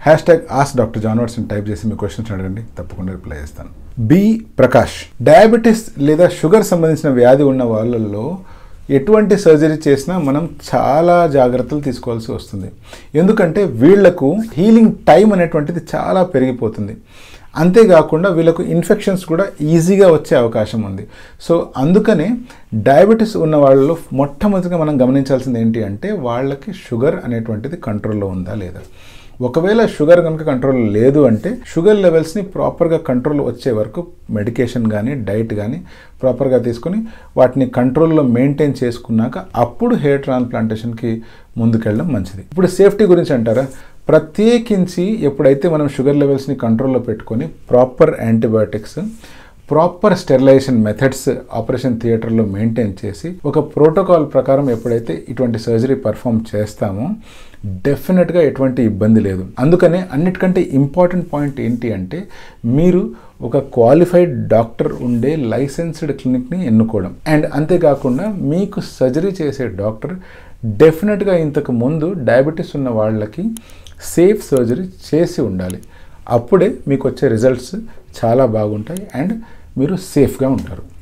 hash tag ask doctor answers అని type చేసి మీ క్వశ్చన్స్ అడగండి తప్పకుండా రిప్లై చేస్తాను బి ప్రకాష్ డయాబెటీస్ లేదా షుగర్ సంబంధించిన వ్యాధి ఉన్న వాళ్ళల్లో ఎటువంటి సర్జరీ చేసినా మనం చాలా జాగ్రత్తలు తీసుకోవాల్సి వస్తుంది ఎందుకంటే వీళ్లకు హీలింగ్ టైం అనేటువంటిది చాలా పెరిగిపోతుంది అంతేకాకుండా వీళ్ళకు ఇన్ఫెక్షన్స్ కూడా ఈజీగా వచ్చే అవకాశం ఉంది సో అందుకనే డయాబెటీస్ ఉన్న వాళ్ళలో మొట్టమొదటిగా మనం గమనించాల్సింది ఏంటి అంటే వాళ్ళకి షుగర్ అనేటువంటిది కంట్రోల్లో ఉందా లేదా ఒకవేళ షుగర్ కనుక కంట్రోల్ లేదు అంటే షుగర్ లెవెల్స్ని ప్రాపర్గా కంట్రోల్ వచ్చే వరకు మెడికేషన్ కానీ డైట్ కానీ ప్రాపర్గా తీసుకొని వాటిని కంట్రోల్లో మెయింటైన్ చేసుకున్నాక అప్పుడు హెయిర్ ట్రాన్స్ప్లాంటేషన్కి ముందుకెళ్ళడం మంచిది ఇప్పుడు సేఫ్టీ గురించి అంటారా ప్రత్యేకించి ఎప్పుడైతే మనం షుగర్ లెవెల్స్ని కంట్రోల్లో పెట్టుకొని proper antibiotics proper sterilisation methods operation థియేటర్లో మెయింటైన్ చేసి ఒక ప్రోటోకాల్ ప్రకారం ఎప్పుడైతే ఇటువంటి సర్జరీ పర్ఫామ్ చేస్తామో డెఫినెట్గా ఎటువంటి ఇబ్బంది లేదు అందుకనే అన్నిటికంటే ఇంపార్టెంట్ పాయింట్ ఏంటి అంటే మీరు ఒక క్వాలిఫైడ్ డాక్టర్ ఉండే లైసెన్స్డ్ క్లినిక్ని ఎన్నుకోవడం అండ్ అంతేకాకుండా మీకు సర్జరీ చేసే డాక్టర్ డెఫినెట్గా ఇంతకు ముందు డయాబెటీస్ ఉన్న వాళ్ళకి సేఫ్ సర్జరీ చేసి ఉండాలి అప్పుడే మీకు వచ్చే రిజల్ట్స్ చాలా బాగుంటాయి అండ్ మీరు సేఫ్గా ఉంటారు